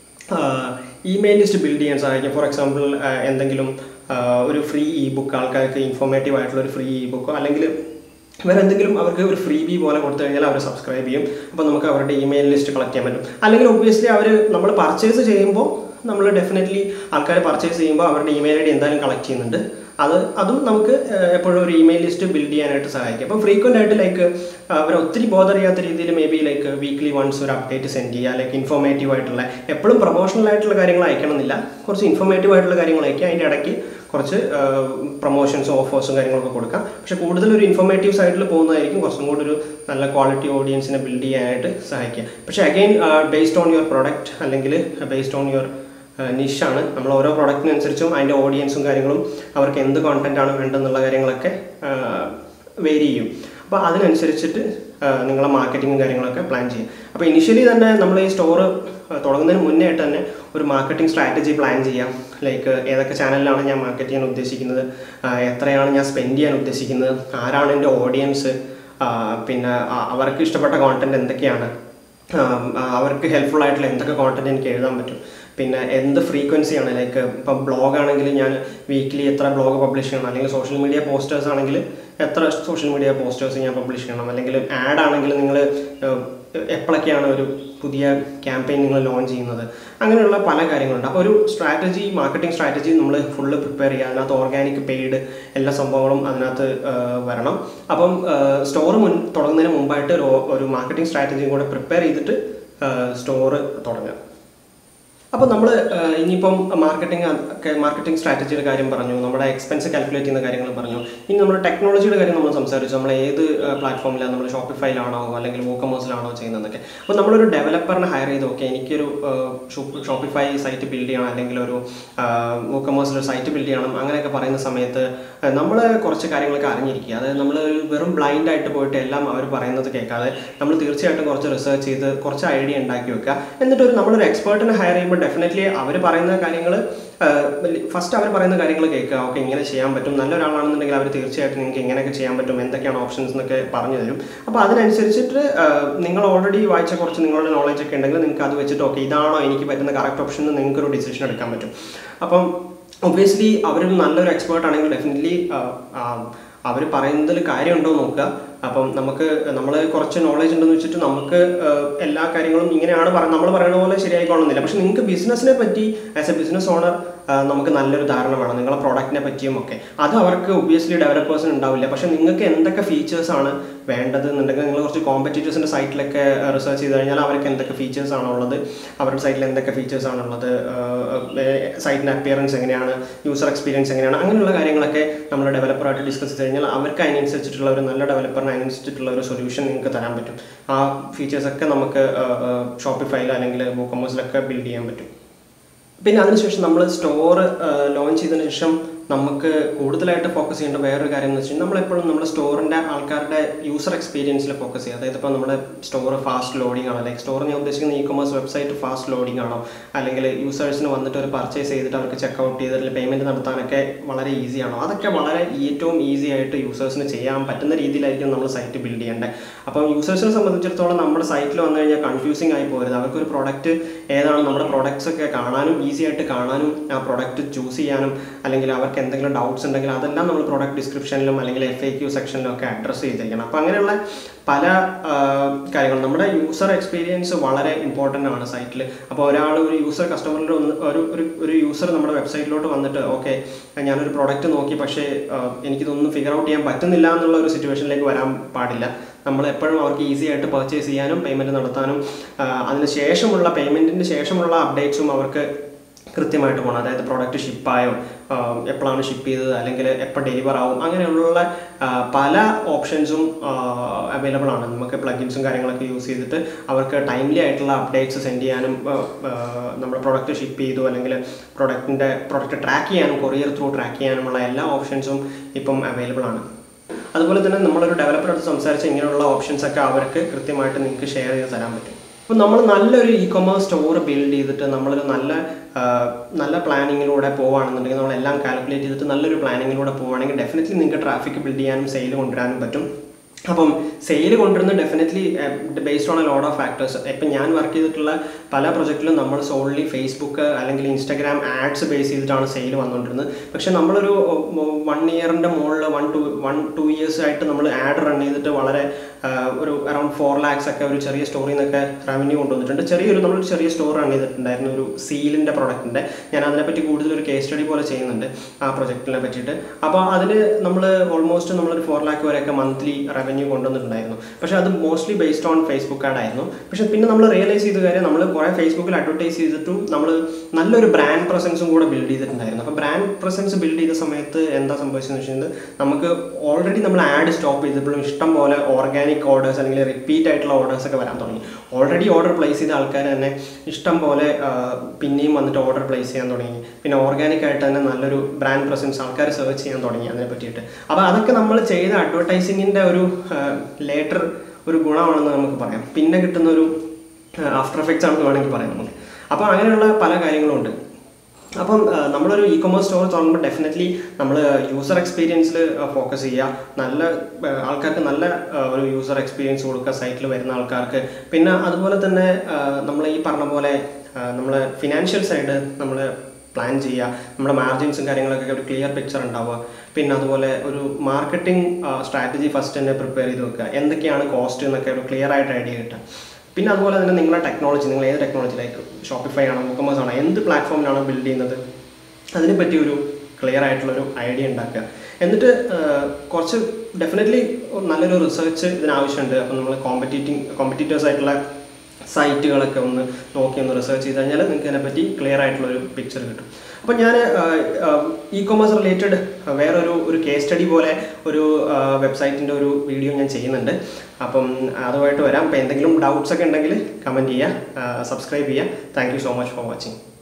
ഇമെയിൽ ലിസ്റ്റ് ബിൽഡ് ചെയ്യാൻ സഹായിക്കും ഫോർ എക്സാമ്പിൾ എന്തെങ്കിലും ആ, ഒരു ഫ്രീ ഇ ബുക്ക് ആൾക്കാർക്ക് ഇൻഫോർമേറ്റീവ് ആയിട്ടുള്ള ഒരു ഫ്രീ ഇ ബുക്കോ അല്ലെങ്കിൽ വേറെ എന്തെങ്കിലും അവർക്ക് ഒരു ഫ്രീ ബി പോലെ കൊടുത്തു കഴിഞ്ഞാൽ അവർ സബ്സ്ക്രൈബ് ചെയ്യും അപ്പോൾ നമുക്ക് അവരുടെ ഇമെയിൽ ലിസ്റ്റ് കളക്ട് ചെയ്യാൻ പറ്റും അല്ലെങ്കിൽ ഒബ്വിയസ്ലി അവർ നമ്മൾ പർച്ചേസ് ചെയ്യുമ്പോൾ നമ്മൾ ഡെഫിനറ്റ്ലി ആൾക്കാർ പർച്ചേസ് ചെയ്യുമ്പോൾ അവരുടെ ഇമെയിൽ ഐ ഡി എന്തായാലും കളക്ട് ചെയ്യുന്നുണ്ട് അത് അതും നമുക്ക് ഏഹ്, എപ്പോഴും ഒരു ഇമെയിൽ ലിസ്റ്റ് ബിൽഡ് ചെയ്യാനായിട്ട് സഹായിക്കും അപ്പോൾ ഫ്രീക്വൻ്റ് ആയിട്ട് ലൈക്ക് അവർ ഒത്തിരി ബോധർ ചെയ്യാത്ത രീതിയിൽ maybe like weekly once ഒരു അപ്ഡേറ്റ് സെൻഡ് ചെയ്യുക ലൈക്ക് ഇൻഫോർമേറ്റീവ് ആയിട്ടുള്ള എപ്പോഴും പ്രൊമോഷണൽ ആയിട്ടുള്ള കാര്യങ്ങൾ അയക്കണമെന്നില്ല കുറച്ച് ഇൻഫോർമേറ്റീവ് ആയിട്ടുള്ള കാര്യങ്ങൾ അയക്കുക അതിൻ്റെ ഇടയ്ക്ക് കുറച്ച് പ്രൊമോഷൻസും ഓഫേഴ്സും കാര്യങ്ങളൊക്കെ കൊടുക്കാം പക്ഷേ കൂടുതൽ ഒരു ഇൻഫോർമേറ്റീവ് സൈഡിൽ പോകുന്നതായിരിക്കും കുറച്ചും കൂടി ഒരു നല്ല ക്വാളിറ്റി ഓഡിയൻസിനെ ബിൽഡ് ചെയ്യാനായിട്ട് സഹായിക്കുക പക്ഷേ again based on your product അല്ലെങ്കിൽ ബേസ്ഡ് ഓൺ യുവർ നിഷാണ് നമ്മൾ ഓരോ പ്രൊഡക്റ്റിനനുസരിച്ചും അതിൻ്റെ ഓഡിയൻസും കാര്യങ്ങളും അവർക്ക് എന്ത് കോണ്ടന്റ് ആണ് വേണ്ടതെന്നുള്ള കാര്യങ്ങളൊക്കെ വേരി ചെയ്യും അപ്പോൾ അതിനനുസരിച്ചിട്ട് ആ, നിങ്ങളെ മാർക്കറ്റിങ്ങും കാര്യങ്ങളൊക്കെ പ്ലാൻ ചെയ്യും അപ്പോൾ ഇനിഷ്യലി തന്നെ നമ്മൾ ഈ സ്റ്റോറ് തുടങ്ങുന്നതിന് മുന്നേ ആയിട്ട് തന്നെ ഒരു മാർക്കറ്റിംഗ് സ്ട്രാറ്റജി പ്ലാൻ ചെയ്യാം ലൈക്ക് ഏതൊക്കെ ചാനലിലാണ് ഞാൻ മാർക്കറ്റ് ചെയ്യാൻ ഉദ്ദേശിക്കുന്നത് ആ, എത്രയാണ് ഞാൻ സ്പെൻഡ് ചെയ്യാൻ ഉദ്ദേശിക്കുന്നത് ആരാണ് എൻ്റെ ഓഡിയൻസ് പിന്നെ ആ- അവർക്ക് ഇഷ്ടപ്പെട്ട കോണ്ടന്റ് എന്തൊക്കെയാണ് ആം, ആ, അവർക്ക് ഹെൽപ്ഫുൾ ആയിട്ടുള്ള എന്തൊക്കെ കോണ്ടന്റ് എനിക്ക് എഴുതാൻ പറ്റും പിന്നെ എന്ത് ഫ്രീക്വൻസിയാണ് ലൈക്ക് ഇപ്പം ബ്ലോഗ് ആണെങ്കിൽ ഞാൻ വീക്ക്ലി എത്ര ബ്ലോഗ് പബ്ലിഷ് ചെയ്യണം അല്ലെങ്കിൽ സോഷ്യൽ മീഡിയ പോസ്റ്റേഴ്സ് ആണെങ്കിൽ എത്ര സോഷ്യൽ മീഡിയ പോസ്റ്റേഴ്സ് ഞാൻ പബ്ലിഷ് ചെയ്യണം അല്ലെങ്കിൽ ആഡ് ആണെങ്കിൽ നിങ്ങൾ എപ്പോഴൊക്കെയാണ് ഒരു പുതിയ ക്യാമ്പയിൻ നിങ്ങൾ ലോഞ്ച് ചെയ്യുന്നത് അങ്ങനെയുള്ള പല കാര്യങ്ങളുണ്ട് അപ്പോൾ ഒരു സ്ട്രാറ്റജി മാർക്കറ്റിംഗ് സ്ട്രാറ്റജി നമ്മൾ ഫുള്ള് പ്രിപ്പയർ ചെയ്യുക അതിനകത്ത് ഓർഗാനിക് പെയ്ഡ് എല്ലാ സംഭവങ്ങളും അതിനകത്ത് ആ, വരണം അപ്പം സ്റ്റോർ മുൻ തുടങ്ങുന്നതിന് മുമ്പായിട്ട് ഒരു ഒരു മാർക്കറ്റിംഗ് സ്ട്രാറ്റജിയും കൂടെ പ്രിപ്പയർ ചെയ്തിട്ട് സ്റ്റോറ് തുടങ്ങുക അപ്പോൾ നമ്മൾ ഇനിയിപ്പം മാർക്കറ്റിംഗ് ഒക്കെ മാർക്കറ്റിംഗ് സ്ട്രാറ്റജിയുടെ കാര്യം പറഞ്ഞു നമ്മുടെ എക്സ്പെൻസ് കാൽക്കുലേറ്റ് ചെയ്യുന്ന കാര്യങ്ങൾ പറഞ്ഞു ഇനി നമ്മൾ ടെക്നോളജിയുടെ കാര്യം നമ്മൾ സംസാരിച്ചു നമ്മൾ ഏത് പ്ലാറ്റ്ഫോമിലാണ് നമ്മൾ ഷോപ്പിഫൈയിലാണോ അല്ലെങ്കിൽ വൂക്കമേഴ്സിലാണോ ചെയ്യുന്നതെന്നൊക്കെ അപ്പോൾ നമ്മളൊരു ഡെവലപ്പറിനെ ഹയർ ചെയ്ത് ഓക്കെ എനിക്കൊരു ഷോപ്പിഫൈ സൈറ്റ് ബിൽഡ് ചെയ്യണം അല്ലെങ്കിൽ ഒരു വൂക്കമേഴ്സിൽ ഒരു സൈറ്റ് ബിൽഡ് ചെയ്യണം അങ്ങനെയൊക്കെ പറയുന്ന സമയത്ത് നമ്മൾ കുറച്ച് കാര്യങ്ങളൊക്കെ അറിഞ്ഞിരിക്കുക അതായത് നമ്മൾ വെറും ബ്ലൈൻഡ് ആയിട്ട് പോയിട്ട് എല്ലാം അവർ പറയുന്നത് കേൾക്കാതെ നമ്മൾ തീർച്ചയായിട്ടും കുറച്ച് റിസർച്ച് ചെയ്ത് കുറച്ച് ഐഡിയ ഉണ്ടാക്കി വെക്കുക എന്നിട്ട് ഒരു നമ്മളൊരു എക്സ്പേർട്ടിനെ ഹയർ ചെയ്യുമ്പോൾ ഡെഫിനറ്റ്ലി അവർ പറയുന്ന കാര്യങ്ങൾ ഫസ്റ്റ് അവർ പറയുന്ന കാര്യങ്ങൾ കേൾക്കുക ഓക്കെ ഇങ്ങനെ ചെയ്യാൻ പറ്റും നല്ലൊരാളാണെന്നുണ്ടെങ്കിൽ അവർ തീർച്ചയായിട്ടും നിങ്ങൾക്ക് ഇങ്ങനെയൊക്കെ ചെയ്യാൻ പറ്റും എന്തൊക്കെയാണ് ഓപ്ഷൻസ് എന്നൊക്കെ പറഞ്ഞു തരും അപ്പോൾ അതിനനുസരിച്ചിട്ട് ആ, നിങ്ങൾ ഓൾറെഡി വായിച്ച കുറച്ച് നിങ്ങളുടെ നോളജ് ഒക്കെ ഉണ്ടെങ്കിൽ നിങ്ങൾക്ക് അത് വെച്ചിട്ട് ഓക്കെ ഇതാണോ എനിക്ക് പറ്റുന്ന കറക്റ്റ് ഓപ്ഷൻ എന്ന് നിങ്ങൾക്ക് ഒരു ഡിസിഷൻ എടുക്കാൻ പറ്റും അപ്പം ഒബ്വിയസ്ലി അവരൊരു നല്ലൊരു എക്സ്പേർട്ട് ആണെങ്കിൽ ഡെഫിനറ്റ്ലി അവർ പറയുന്നതിൽ കാര്യമുണ്ടോ എന്ന് നോക്കുക അപ്പം നമുക്ക് നമ്മൾ കുറച്ച് നോളജ് ഉണ്ടെന്ന് വെച്ചിട്ട് നമുക്ക് ആ, എല്ലാ കാര്യങ്ങളും ഇങ്ങനെയാണ് പറയുന്നത് നമ്മൾ പറയുന്ന പോലെ ശരിയായിക്കൊള്ളുന്നില്ല പക്ഷെ നിങ്ങൾക്ക് ബിസിനസ്സിനെ പറ്റി ആസ് എ ബിസിനസ് ഓണർ ആ, നമുക്ക് നല്ലൊരു ധാരണ വേണം നിങ്ങളെ പ്രോഡക്റ്റിനെ പറ്റിയും ഒക്കെ അത് അവർക്ക് ഒബ്വിയസ്ലി ഡെവലപ്പേഴ്സിന് ഉണ്ടാവില്ല പക്ഷേ നിങ്ങൾക്ക് എന്തൊക്കെ ഫീച്ചേഴ്സ് ആണ് വേണ്ടത് എന്നുണ്ടെങ്കിൽ നിങ്ങൾ കുറച്ച് കോമ്പറ്റീറ്റേഴ്സിൻ്റെ സൈറ്റിലൊക്കെ റിസർച്ച് ചെയ്ത് കഴിഞ്ഞാൽ അവർക്ക് എന്തൊക്കെ ഫീച്ചേഴ്സ് ആണുള്ളത് അവരുടെ സൈറ്റിൽ എന്തൊക്കെ ഫീച്ചേഴ്സ് ആണുള്ളത് സൈറ്റിൻ്റെ അപ്പിയറൻസ് എങ്ങനെയാണ് യൂസർ എക്സ്പീരിയൻസ് എങ്ങനെയാണ് അങ്ങനെയുള്ള കാര്യങ്ങളൊക്കെ നമ്മൾ ഡെവലപ്പറായിട്ട് ഡിസ്കസ് ചെയ്ത് കഴിഞ്ഞാൽ അവർക്ക് അതിനനുസരിച്ചിട്ടുള്ള ഒരു നല്ല ഡെവലപ്പറിന് അതിനനുസരിച്ചിട്ടുള്ള ഒരു സൊല്യൂഷൻ നിങ്ങൾക്ക് തരാൻ പറ്റും ആ ഫീച്ചേഴ്സൊക്കെ നമുക്ക് ഷോപ്പിഫൈയിൽ അല്ലെങ്കിൽ ബുക്കമോസിലൊക്കെ ബിൽഡ് ചെയ്യാൻ പറ്റും പിന്നെ അതിനുശേഷം നമ്മൾ സ്റ്റോർ ലോഞ്ച് ചെയ്തതിന് ശേഷം നമുക്ക് കൂടുതലായിട്ട് ഫോക്കസ് ചെയ്യേണ്ട വേറൊരു കാര്യം എന്ന് വെച്ചാൽ നമ്മളെപ്പോഴും നമ്മുടെ സ്റ്റോറിൻ്റെ ആൾക്കാരുടെ യൂസർ എക്സ്പീരിയൻസിൽ ഫോക്കസ് ചെയ്യുക അതായത് ഇപ്പോൾ നമ്മുടെ സ്റ്റോർ ഫാസ്റ്റ് ലോഡിംഗ് ആണോ ലൈക്ക് സ്റ്റോർ ഞാൻ ഉദ്ദേശിക്കുന്ന e commerce website fast loading ആണോ അല്ലെങ്കിൽ യൂസേഴ്സിന് വന്നിട്ട് ഒരു പർച്ചേസ് ചെയ്തിട്ട് അവർക്ക് ചെക്കൗട്ട് ചെയ്തിട്ട് പേയ്മെൻറ്റ് നടത്താനൊക്കെ വളരെ ഈസി ആണോ അതൊക്കെ വളരെ ഏറ്റവും ഈസി ആയിട്ട് യൂസേഴ്സിന് ചെയ്യാൻ പറ്റുന്ന രീതിയിലായിരിക്കും നമ്മൾ സൈറ്റ് ബിൽഡ് ചെയ്യേണ്ടത് അപ്പം യൂസേഴ്സിനെ സംബന്ധിച്ചിടത്തോളം നമ്മുടെ സൈറ്റിൽ വന്നു കഴിഞ്ഞാൽ കൺഫ്യൂസിങ് ആയി പോകരുത് അവർക്കൊരു പ്രോഡക്റ്റ് ഏതാണ് നമ്മുടെ പ്രോഡക്ട്സ് ഒക്കെ കാണാനും ഈസി ആയിട്ട് കാണാനും ആ പ്രോഡക്റ്റ് ചൂസ് ചെയ്യാനും അല്ലെങ്കിൽ അവർക്ക് എന്തെങ്കിലും ഡൗട്ട്സ് ഉണ്ടെങ്കിൽ അതെല്ലാം നമ്മൾ പ്രോഡക്റ്റ് ഡിസ്ക്രിപ്ഷനിലും അല്ലെങ്കിൽ എഫ് എ ക്യൂ സെക്ഷനിലും ഒക്കെ അഡ്രസ്സ് ചെയ്തിരിക്കണം അപ്പോൾ അങ്ങനെയുള്ള പല കാര്യങ്ങൾ നമ്മുടെ യൂസർ എക്സ്പീരിയൻസ് വളരെ ഇമ്പോർട്ടൻ്റ് ആണ് സൈറ്റിൽ അപ്പോൾ ഒരാൾ ഒരു യൂസർ കസ്റ്റമറിൻ്റെ ഒന്ന് ഒരു ഒരു ഒരു യൂസർ നമ്മുടെ വെബ്സൈറ്റിലോട്ട് വന്നിട്ട് ഓക്കെ ഞാനൊരു പ്രോഡക്റ്റ് നോക്കി പക്ഷേ ആ, എനിക്കിതൊന്നും ഫിഗർ ഔട്ട് ചെയ്യാൻ പറ്റുന്നില്ല എന്നുള്ള ഒരു സിറ്റുവേഷനിലേക്ക് വരാൻ പാടില്ല നമ്മൾ എപ്പോഴും അവർക്ക് ഈസി ആയിട്ട് പർച്ചേസ് ചെയ്യാനും പേയ്മെൻറ്റ് നടത്താനും ആ, അതിന് ശേഷമുള്ള പേയ്മെൻറ്റിന് ശേഷമുള്ള അപ്ഡേറ്റ്സും അവർക്ക് കൃത്യമായിട്ട് പോകണം അതായത് പ്രോഡക്റ്റ് ഷിപ്പായോ എപ്പോഴാണ് ഷിപ്പ് ചെയ്തത് അല്ലെങ്കിൽ എപ്പോൾ ഡെലിവർ ആവും അങ്ങനെയുള്ള ആ, പല ഓപ്ഷൻസും അവൈലബിൾ ആണ് നമുക്ക് പ്ലഗിൻസും കാര്യങ്ങളൊക്കെ യൂസ് ചെയ്തിട്ട് അവർക്ക് ടൈംലി ആയിട്ടുള്ള അപ്ഡേറ്റ്സ് സെൻഡ് ചെയ്യാനും ആ, ആ, നമ്മുടെ പ്രോഡക്റ്റ് ഷിപ്പ് ചെയ്തു അല്ലെങ്കിൽ പ്രൊഡക്റ്റിൻ്റെ പ്രൊഡക്റ്റ് ട്രാക്ക് ചെയ്യാനും കൊറിയർ ത്രൂ ട്രാക്ക് ചെയ്യാനുമുള്ള എല്ലാ ഓപ്ഷൻസും ഇപ്പം അവൈലബിൾ ആണ് അതുപോലെ തന്നെ നമ്മളൊരു ഡെവലപ്പർ അടുത്ത് സംസാരിച്ച് ഇങ്ങനെയുള്ള ഓപ്ഷൻസ് ഒക്കെ അവർക്ക് കൃത്യമായിട്ട് നിങ്ങൾക്ക് ഷെയർ ചെയ്ത് തരാൻ പറ്റും അപ്പോൾ നമ്മൾ നല്ലൊരു ഇ കൊമേഴ്സ് സ്റ്റോർ ബിൽഡ് ചെയ്തിട്ട് നമ്മളൊരു നല്ല ആ, നല്ല പ്ലാനിങ്ങിലൂടെ പോവുകയാണെന്നുണ്ടെങ്കിൽ നമ്മളെല്ലാം കാൽക്കുലേറ്റ് ചെയ്തിട്ട് നല്ലൊരു പ്ലാനിങ്ങിലൂടെ പോവുകയാണെങ്കിൽ ഡെഫിനറ്റ്ലി നിങ്ങൾക്ക് ട്രാഫിക് ബിൽഡ് ചെയ്യാനും സെയിൽ കൊണ്ടുവരാനും പറ്റും അപ്പം സെയിൽ കൊണ്ടുവരുന്ന definitely based on a load of factors ഇപ്പം ഞാൻ വർക്ക് ചെയ്തിട്ടുള്ള പല പ്രൊജക്റ്റിലും നമ്മൾ സോൺലി ഫേസ്ബുക്ക് അല്ലെങ്കിൽ ഇൻസ്റ്റാഗ്രാം ആഡ്സ് ബേസ് ചെയ്തിട്ടാണ് സെയിൽ വന്നുകൊണ്ടിരുന്നത് പക്ഷെ നമ്മളൊരു വൺ ഇയറിൻ്റെ മുകളിൽ one two one two years ആയിട്ട് നമ്മൾ ആഡ് റൺ ചെയ്തിട്ട് വളരെ ആ, ഒരു അറൗണ്ട് ഫോർ ലാക്സ് ഒക്കെ ഒരു ചെറിയ സ്റ്റോറിൽ നിന്നൊക്കെ റവന്യൂ കൊണ്ടുവന്നിട്ടുണ്ട് ചെറിയൊരു നമ്മളൊരു ചെറിയ സ്റ്റോർ റൺ ചെയ്തിട്ടുണ്ടായിരുന്നു ഒരു സീലിൻ്റെ പ്രൊഡക്റ്റിൻ്റെ ഞാൻ അതിനെപ്പറ്റി കൂടുതൽ ഒരു കേസ് സ്റ്റഡി പോലെ ചെയ്യുന്നുണ്ട് ആ പ്രൊജക്റ്റിനെ പറ്റിയിട്ട് അപ്പോൾ അതിന് നമ്മൾ ഓൾമോസ്റ്റ് നമ്മളൊരു ഫോർ ലാക്ക് വരെയൊക്കെ മന്ത്ലി റവന്യൂ കൊണ്ടുവന്നിട്ടുണ്ടായിരുന്നു പക്ഷേ അത് mostly based on Facebook ad ആയിരുന്നു പക്ഷേ പിന്നെ നമ്മൾ റിയലൈസ് ചെയ്ത കാര്യം നമ്മൾ കുറേ ഫേസ്ബുക്കിൽ അഡ്വർടൈസ് ചെയ്തിട്ടും നമ്മൾ നല്ലൊരു ബ്രാൻഡ് പ്രസൻസും കൂടെ ബിൽഡ് ചെയ്തിട്ടുണ്ടായിരുന്നു അപ്പോൾ ബ്രാൻഡ് പ്രസൻസ് ബിൽഡ് ചെയ്ത സമയത്ത് എന്താ സംഭവിച്ചതെന്ന് വെച്ചിട്ടുണ്ടെങ്കിൽ നമുക്ക് ഓൾറെഡി നമ്മൾ ആഡ് സ്റ്റോപ്പ് ചെയ്തപ്പോഴും ഇഷ്ടം പോലെ ഓർഗാനിക് ഓർഡേഴ്സ് അല്ലെങ്കിൽ റിപ്പീറ്റ് ആയിട്ടുള്ള ഓർഡേഴ്സ് ഒക്കെ വരാൻ തുടങ്ങി ഓൾറെഡി ഓർഡർ പ്ലേസ് ചെയ്ത ആൾക്കാർ തന്നെ ഇഷ്ടം പോലെ ആ, പിന്നെയും വന്നിട്ട് ഓർഡർ പ്ലേസ് ചെയ്യാൻ തുടങ്ങി പിന്നെ ഓർഗാനിക് ആയിട്ട് തന്നെ നല്ലൊരു ബ്രാൻഡ് പ്രസൻസ് ആൾക്കാർ സെർച്ച് ചെയ്യാൻ തുടങ്ങി അതിനെ പറ്റിയിട്ട് അപ്പോൾ അതൊക്കെ നമ്മൾ ചെയ്ത അഡ്വർടൈസിങ്ങിൻ്റെ ഒരു ലേറ്റർ ഒരു ഗുണമാണെന്ന് നമുക്ക് പറയാം പിന്നെ കിട്ടുന്ന ഒരു ആഫ്റ്റർ എഫക്ട്സ് ആണെന്ന് വേണമെങ്കിൽ പറയാം നമുക്ക് അപ്പോൾ അങ്ങനെയുള്ള പല കാര്യങ്ങളും ഉണ്ട് അപ്പം ആ, നമ്മളൊരു ഇ കൊമേഴ്സ് സ്റ്റോർ തുടങ്ങുമ്പോൾ ഡെഫിനറ്റ്ലി നമ്മൾ യൂസർ എക്സ്പീരിയൻസിൽ ഫോക്കസ് ചെയ്യുക നല്ല ആ, ആൾക്കാർക്ക് നല്ല ആ, ഒരു യൂസർ എക്സ്പീരിയൻസ് കൊടുക്കുക സൈറ്റിൽ വരുന്ന ആൾക്കാർക്ക് പിന്നെ അതുപോലെ തന്നെ നമ്മൾ ഈ പറഞ്ഞ പോലെ നമ്മൾ ഫിനാൻഷ്യൽ സൈഡ് നമ്മൾ പ്ലാൻ ചെയ്യുക നമ്മുടെ മാർജിൻസും കാര്യങ്ങളൊക്കെ ഒരു ക്ലിയർ പിക്ചർ ഉണ്ടാവുക പിന്നെ അതുപോലെ ഒരു മാർക്കറ്റിംഗ് സ്ട്രാറ്റജി ഫസ്റ്റ് തന്നെ പ്രിപ്പയർ ചെയ്ത് വെക്കുക എന്തൊക്കെയാണ് കോസ്റ്റ് എന്നൊക്കെ ഒരു ക്ലിയർ ആയിട്ട് ഐഡിയ കിട്ടുക പിന്നെ അതുപോലെ തന്നെ നിങ്ങളുടെ ടെക്നോളജി നിങ്ങൾ ഏത് ടെക്നോളജി ലൈക്ക് ഷോപ്പിഫൈ ആണോ മുക്കമേഴ്സ് ആണോ എന്ത് പ്ലാറ്റ്ഫോമിലാണോ ബിൽഡ് ചെയ്യുന്നത് അതിനെപ്പറ്റി ഒരു ക്ലിയർ ആയിട്ടുള്ളൊരു ഐഡിയ ഉണ്ടാക്കുക എന്നിട്ട് ആ, കുറച്ച് ഡെഫിനറ്റ്ലി നല്ലൊരു റിസർച്ച് ഇതിനാവശ്യമുണ്ട് അപ്പം നമ്മൾ കോമ്പറ്റീറ്റിംഗ് കോമ്പറ്റീറ്റേഴ്സ് ആയിട്ടുള്ള സൈറ്റുകളൊക്കെ ഒന്ന് നോക്കി ഒന്ന് റിസർച്ച് ചെയ്ത് കഴിഞ്ഞാൽ നിങ്ങൾക്ക് അതിനെപ്പറ്റി ക്ലിയർ ആയിട്ടുള്ളൊരു പിക്ചർ കിട്ടും അപ്പം ഞാൻ ഇ കൊമേഴ്സ് റിലേറ്റഡ് വേറൊരു ഒരു കേസ് സ്റ്റഡി പോലെ ഒരു വെബ്സൈറ്റിൻ്റെ ഒരു വീഡിയോ ഞാൻ ചെയ്യുന്നുണ്ട് അപ്പം അതുമായിട്ട് വരാം അപ്പോൾ എന്തെങ്കിലും ഡൗട്ട്സ് ഒക്കെ ഉണ്ടെങ്കിൽ കമൻറ്റ് ചെയ്യുക സബ്സ്ക്രൈബ് ചെയ്യുക thank you so much for watching